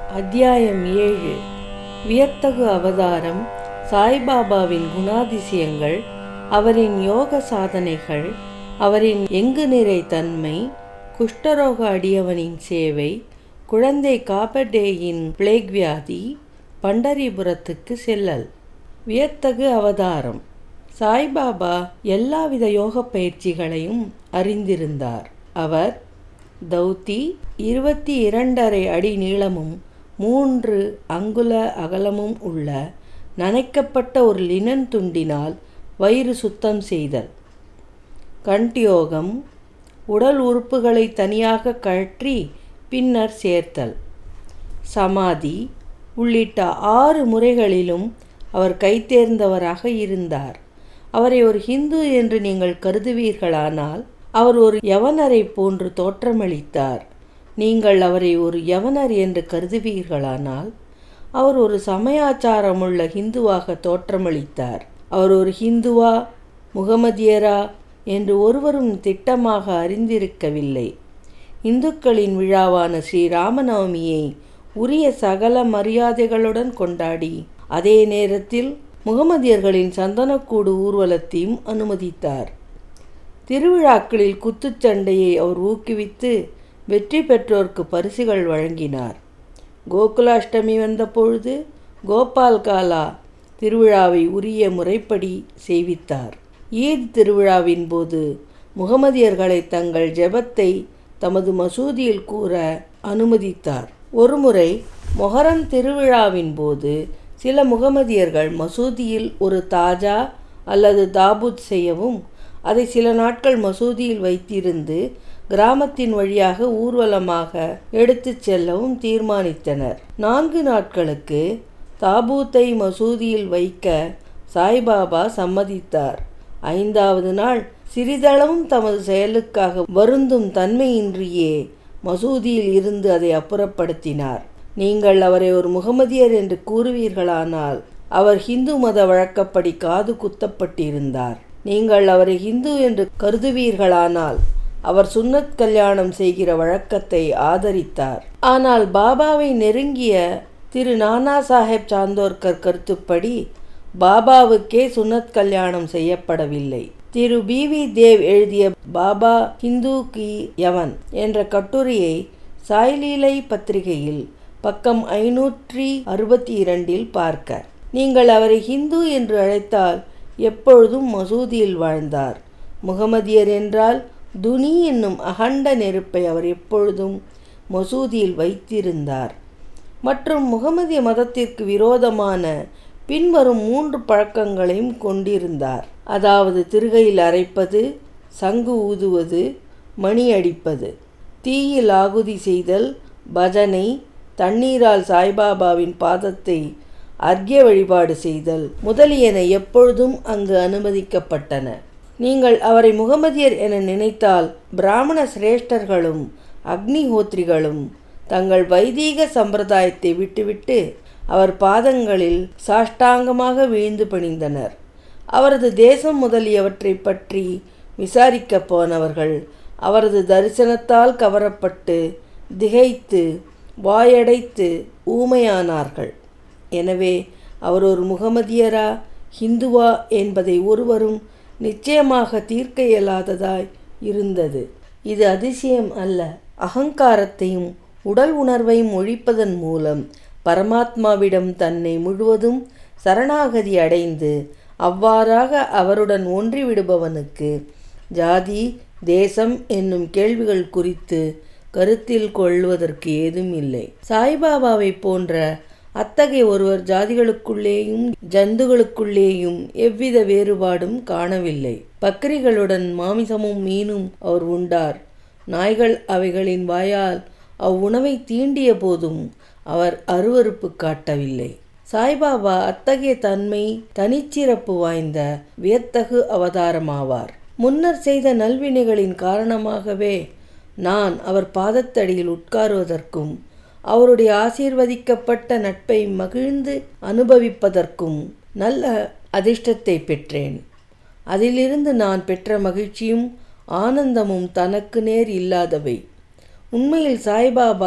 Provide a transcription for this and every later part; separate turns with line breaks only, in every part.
அத்தியாயம் ஏழு வியத்தகு அவதாரம் சாய்பாபாவின் குணாதிசயங்கள் அவரின் யோக சாதனைகள் அவரின் எங்கு நிறை தன்மை குஷ்டரோக அடியவனின் சேவை குழந்தை காபடேயின் பிளேக் வியாதி பண்டரிபுரத்துக்கு செல்லல் வியத்தகு அவதாரம் சாய்பாபா எல்லாவித யோக பயிற்சிகளையும் அறிந்திருந்தார் அவர் தௌத்தி இருபத்தி இரண்டரை அடி நீளமும் மூன்று அங்குல அகலமும் உள்ள நனைக்கப்பட்ட ஒரு லினன் துண்டினால் வயிறு சுத்தம் செய்தல் கண்டியோகம் உடல் உறுப்புகளை தனியாக கழற்றி பின்னர் சேர்த்தல் சமாதி உள்ளிட்ட ஆறு முறைகளிலும் அவர் கைத்தேர்ந்தவராக இருந்தார் அவரை ஒரு ஹிந்து என்று நீங்கள் கருதுவீர்களானால் அவர் ஒரு யவனரை போன்று தோற்றமளித்தார் நீங்கள் அவரை ஒரு யவனர் என்று கருதுவீர்களானால் அவர் ஒரு சமயாச்சாரமுள்ள ஹிந்துவாக தோற்றமளித்தார் அவர் ஒரு ஹிந்துவா முகமதியரா என்று ஒருவரும் திட்டமாக அறிந்திருக்கவில்லை இந்துக்களின் விழாவான ஸ்ரீ ராமநவமியை உரிய சகல மரியாதைகளுடன் கொண்டாடி அதே நேரத்தில் முகமதியர்களின் சந்தனக்கூடு ஊர்வலத்தையும் அனுமதித்தார் திருவிழாக்களில் குத்துச்சண்டையை அவர் ஊக்குவித்து வெற்றி பெற்றோருக்கு பரிசுகள் வழங்கினார் கோகுலாஷ்டமி வந்தபொழுது கோபால் காலா திருவிழாவை உரிய முறைப்படி செய்வித்தார் ஈத் திருவிழாவின் போது முகமதியர்களை தங்கள் ஜெபத்தை தமது மசூதியில் கூற அனுமதித்தார் ஒருமுறை மொஹரம் திருவிழாவின் போது சில முகமதியர்கள் மசூதியில் ஒரு தாஜா அல்லது தாபூத் செய்யவும் அதை சில நாட்கள் மசூதியில் வைத்திருந்து கிராமத்தின் வழியாக ஊர்வலமாக எடுத்துச் செல்லவும் தீர்மானித்தனர் நான்கு நாட்களுக்கு தாபூத்தை மசூதியில் வைக்க சாய்பாபா சம்மதித்தார் ஐந்தாவது நாள் சிறிதளவும் தமது செயலுக்காக வருந்தும் தன்மையின்றியே மசூதியில் இருந்து அதை அப்புறப்படுத்தினார் நீங்கள் அவரை ஒரு முகமதியர் என்று கூறுவீர்களானால் அவர் ஹிந்து மத வழக்கப்படி காது குத்தப்பட்டிருந்தார் நீங்கள் அவரை ஹிந்து என்று கருதுவீர்களானால் அவர் சுன்னத் கல்யாணம் செய்கிற வழக்கத்தை ஆதரித்தார் ஆனால் பாபாவை நெருங்கிய திரு நானா சாஹேப் சாந்தோர்கர் கருத்துப்படி பாபாவுக்கே சுன்னத் கல்யாணம் செய்யப்படவில்லை திரு பி வி தேவ் எழுதிய பாபா ஹிந்து கி யவன் என்ற கட்டுரையை சாய்லீலை பத்திரிகையில் பக்கம் ஐநூற்றி அறுபத்தி இரண்டில் பார்க்க நீங்கள் அவரை ஹிந்து என்று அழைத்தால் எப்பொழுதும் மசூதியில் வாழ்ந்தார் முகமதியர் என்றால் துனி என்னும் அகண்ட நெருப்பை அவர் எப்பொழுதும் மசூதியில் வைத்திருந்தார் மற்றும் முகமதிய மதத்திற்கு விரோதமான பின்வரும் மூன்று பழக்கங்களையும் கொண்டிருந்தார் அதாவது திருகையில் அரைப்பது சங்கு ஊதுவது மணி அடிப்பது தீயில் ஆகுதி செய்தல் பஜனை தண்ணீரால் சாய்பாபாவின் பாதத்தை அர்க்கிய வழிபாடு செய்தல் முதலியன எப்பொழுதும் அங்கு அனுமதிக்கப்பட்டன நீங்கள் அவரை முகமதியர் என நினைத்தால் பிராமண சிரேஷ்டர்களும் அக்னிஹோத்ரிகளும் தங்கள் வைதீக சம்பிரதாயத்தை விட்டுவிட்டு அவர் பாதங்களில் சாஷ்டாங்கமாக வீழ்ந்து பணிந்தனர் அவரது தேசம் முதலியவற்றை பற்றி விசாரிக்கப் போனவர்கள் அவரது தரிசனத்தால் கவரப்பட்டு திகைத்து வாயடைத்து ஊமையானார்கள் எனவே அவர் ஒரு முகமதியரா ஹிந்துவா என்பதை ஒருவரும் நிச்சயமாக தீர்க்க இயலாததாய் இருந்தது இது அதிசயம் அல்ல அகங்காரத்தையும் உடல் உணர்வையும் ஒழிப்பதன் மூலம் பரமாத்மாவிடம் தன்னை முழுவதும் சரணாகதி அடைந்து அவ்வாறாக அவருடன் ஒன்றிவிடுபவனுக்கு ஜாதி தேசம் என்னும் கேள்விகள் குறித்து கருத்தில் கொள்வதற்கு ஏதும் இல்லை சாய்பாபாவை போன்ற அத்தகைய ஒருவர் ஜாதிகளுக்குள்ளேயும் ஜந்துகளுக்குள்ளேயும் எவ்வித வேறுபாடும் காணவில்லை பக்ரிகளுடன் மாமிசமும் மீனும் அவர் உண்டார் நாய்கள் அவைகளின் வாயால் அவ்வுணவை தீண்டிய போதும் அவர் அருவறுப்பு காட்டவில்லை சாய்பாபா அத்தகைய தன்மை தனிச்சிறப்பு வாய்ந்த வியத்தகு அவதாரமாவார் முன்னர் செய்த நல்வினைகளின் காரணமாகவே நான் அவர் பாதத்தடியில் உட்காருவதற்கும் அவருடைய ஆசீர்வதிக்கப்பட்ட நட்பை மகிழ்ந்து அனுபவிப்பதற்கும் நல்ல அதிர்ஷ்டத்தை பெற்றேன் அதிலிருந்து நான் பெற்ற மகிழ்ச்சியும் ஆனந்தமும் தனக்கு நேர் இல்லாதவை உண்மையில் சாய்பாபா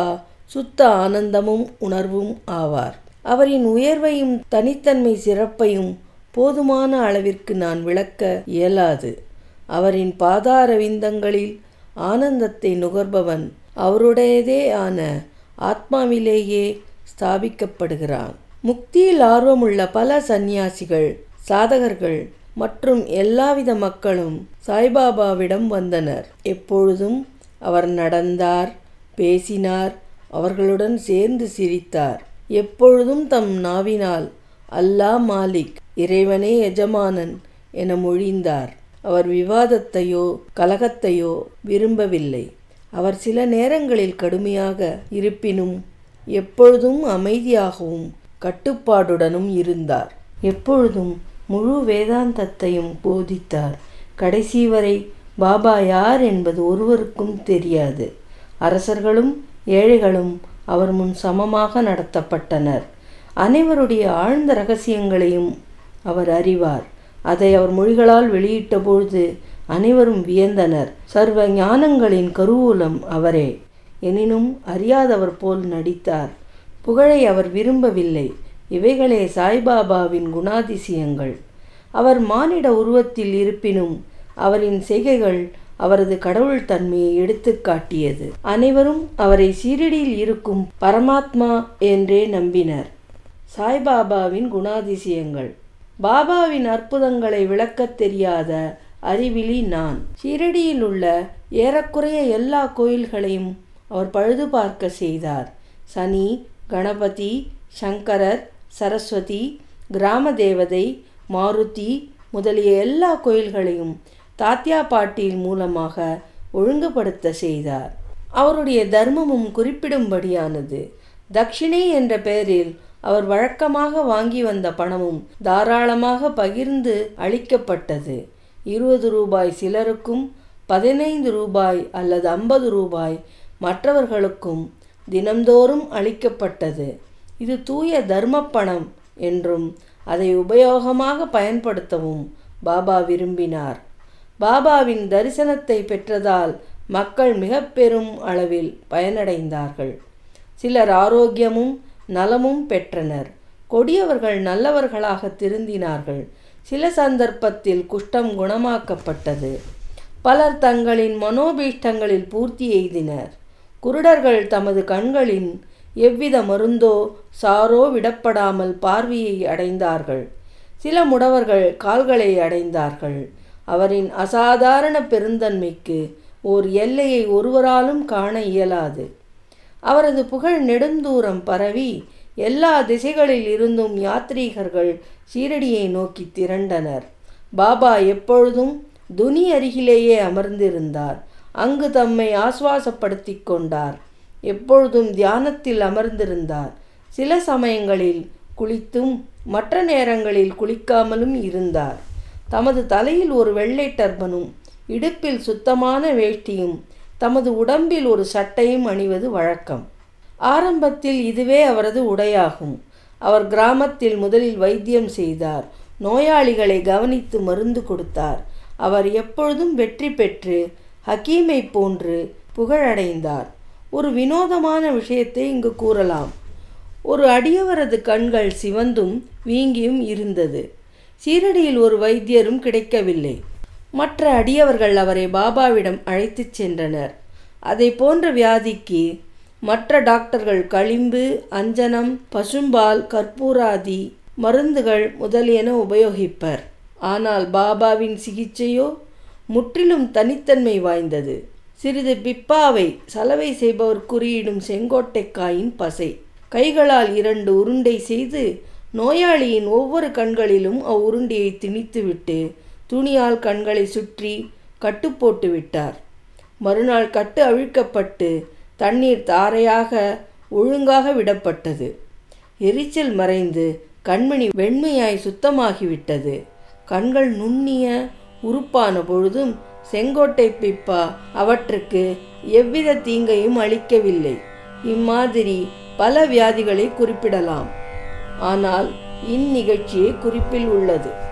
சுத்த ஆனந்தமும் உணர்வும் ஆவார் அவரின் உயர்வையும் தனித்தன்மை சிறப்பையும் போதுமான அளவிற்கு நான் விளக்க இயலாது அவரின் பாதாரவிந்தங்களில் ஆனந்தத்தை நுகர்பவன் அவருடையதே ஆன ஆத்மாவிலேயே ஸ்தாபிக்கப்படுகிறான் முக்தியில் ஆர்வமுள்ள பல சந்நியாசிகள் சாதகர்கள் மற்றும் எல்லாவித மக்களும் சாய்பாபாவிடம் வந்தனர் எப்பொழுதும் அவர் நடந்தார் பேசினார் அவர்களுடன் சேர்ந்து சிரித்தார் எப்பொழுதும் தம் நாவினால் அல்லாஹ் மாலிக் இறைவனே எஜமானன் என மொழிந்தார் அவர் விவாதத்தையோ கலகத்தையோ விரும்பவில்லை அவர் சில நேரங்களில் கடுமையாக இருப்பினும் எப்பொழுதும் அமைதியாகவும் கட்டுப்பாடுடனும் இருந்தார் எப்பொழுதும் முழு வேதாந்தத்தையும் போதித்தார் கடைசி வரை பாபா யார் என்பது ஒருவருக்கும் தெரியாது அரசர்களும் ஏழைகளும் அவர் முன் சமமாக நடத்தப்பட்டனர் அனைவருடைய ஆழ்ந்த ரகசியங்களையும் அவர் அறிவார் அதை அவர் மொழிகளால் வெளியிட்ட பொழுது அனைவரும் வியந்தனர் சர்வ ஞானங்களின் கருவூலம் அவரே எனினும் அறியாதவர் போல் நடித்தார் புகழை அவர் விரும்பவில்லை இவைகளே சாய்பாபாவின் குணாதிசயங்கள் அவர் மானிட உருவத்தில் இருப்பினும் அவரின் செய்கைகள் அவரது கடவுள் தன்மையை எடுத்து காட்டியது அனைவரும் அவரை சீரடியில் இருக்கும் பரமாத்மா என்றே நம்பினர் சாய்பாபாவின் குணாதிசயங்கள் பாபாவின் அற்புதங்களை விளக்கத் தெரியாத அறிவிலி நான் ஷீரடியில் உள்ள ஏறக்குறைய எல்லா கோயில்களையும் அவர் பழுது பார்க்க செய்தார் சனி கணபதி சங்கரர் சரஸ்வதி கிராம தேவதை மாருதி முதலிய எல்லா கோயில்களையும் தாத்யா பாட்டீல் மூலமாக ஒழுங்குபடுத்த செய்தார் அவருடைய தர்மமும் குறிப்பிடும்படியானது தட்சிணை என்ற பெயரில் அவர் வழக்கமாக வாங்கி வந்த பணமும் தாராளமாக பகிர்ந்து அளிக்கப்பட்டது இருபது ரூபாய் சிலருக்கும் பதினைந்து ரூபாய் அல்லது ஐம்பது ரூபாய் மற்றவர்களுக்கும் தினந்தோறும் அளிக்கப்பட்டது இது தூய தர்ம பணம் என்றும் அதை உபயோகமாக பயன்படுத்தவும் பாபா விரும்பினார் பாபாவின் தரிசனத்தை பெற்றதால் மக்கள் மிக பெரும் அளவில் பயனடைந்தார்கள் சிலர் ஆரோக்கியமும் நலமும் பெற்றனர் கொடியவர்கள் நல்லவர்களாக திருந்தினார்கள் சில சந்தர்ப்பத்தில் குஷ்டம் குணமாக்கப்பட்டது பலர் தங்களின் மனோபீஷ்டங்களில் பூர்த்தி எய்தினர் குருடர்கள் தமது கண்களின் எவ்வித மருந்தோ சாரோ விடப்படாமல் பார்வையை அடைந்தார்கள் சில முடவர்கள் கால்களை அடைந்தார்கள் அவரின் அசாதாரண பெருந்தன்மைக்கு ஓர் எல்லையை ஒருவராலும் காண இயலாது அவரது புகழ் நெடுந்தூரம் பரவி எல்லா திசைகளில் இருந்தும் யாத்ரீகர்கள் சீரடியை நோக்கி திரண்டனர் பாபா எப்பொழுதும் துனி அருகிலேயே அமர்ந்திருந்தார் அங்கு தம்மை ஆஸ்வாசப்படுத்தி கொண்டார் எப்பொழுதும் தியானத்தில் அமர்ந்திருந்தார் சில சமயங்களில் குளித்தும் மற்ற நேரங்களில் குளிக்காமலும் இருந்தார் தமது தலையில் ஒரு வெள்ளை டர்பனும் இடுப்பில் சுத்தமான வேஷ்டியும் தமது உடம்பில் ஒரு சட்டையும் அணிவது வழக்கம் ஆரம்பத்தில் இதுவே அவரது உடையாகும் அவர் கிராமத்தில் முதலில் வைத்தியம் செய்தார் நோயாளிகளை கவனித்து மருந்து கொடுத்தார் அவர் எப்பொழுதும் வெற்றி பெற்று ஹக்கீமை போன்று புகழடைந்தார் ஒரு வினோதமான விஷயத்தை இங்கு கூறலாம் ஒரு அடியவரது கண்கள் சிவந்தும் வீங்கியும் இருந்தது சீரடியில் ஒரு வைத்தியரும் கிடைக்கவில்லை மற்ற அடியவர்கள் அவரை பாபாவிடம் அழைத்துச் சென்றனர் அதை போன்ற வியாதிக்கு மற்ற டாக்டர்கள் களிம்பு அஞ்சனம் பசும்பால் கற்பூராதி மருந்துகள் முதலியன உபயோகிப்பர் ஆனால் பாபாவின் சிகிச்சையோ முற்றிலும் தனித்தன்மை வாய்ந்தது சிறிது பிப்பாவை சலவை செய்பவர் குறியிடும் செங்கோட்டைக்காயின் பசை கைகளால் இரண்டு உருண்டை செய்து நோயாளியின் ஒவ்வொரு கண்களிலும் அவ்வுருண்டையை திணித்துவிட்டு துணியால் கண்களை சுற்றி கட்டு போட்டு விட்டார் மறுநாள் கட்டு அவிழ்க்கப்பட்டு தண்ணீர் தாரையாக ஒழுங்காக விடப்பட்டது எரிச்சல் மறைந்து கண்மணி வெண்மையாய் சுத்தமாகிவிட்டது கண்கள் நுண்ணிய உறுப்பான பொழுதும் செங்கோட்டை பிப்பா அவற்றுக்கு எவ்வித தீங்கையும் அளிக்கவில்லை இம்மாதிரி பல வியாதிகளை குறிப்பிடலாம் ஆனால் இந்நிகழ்ச்சியே குறிப்பில் உள்ளது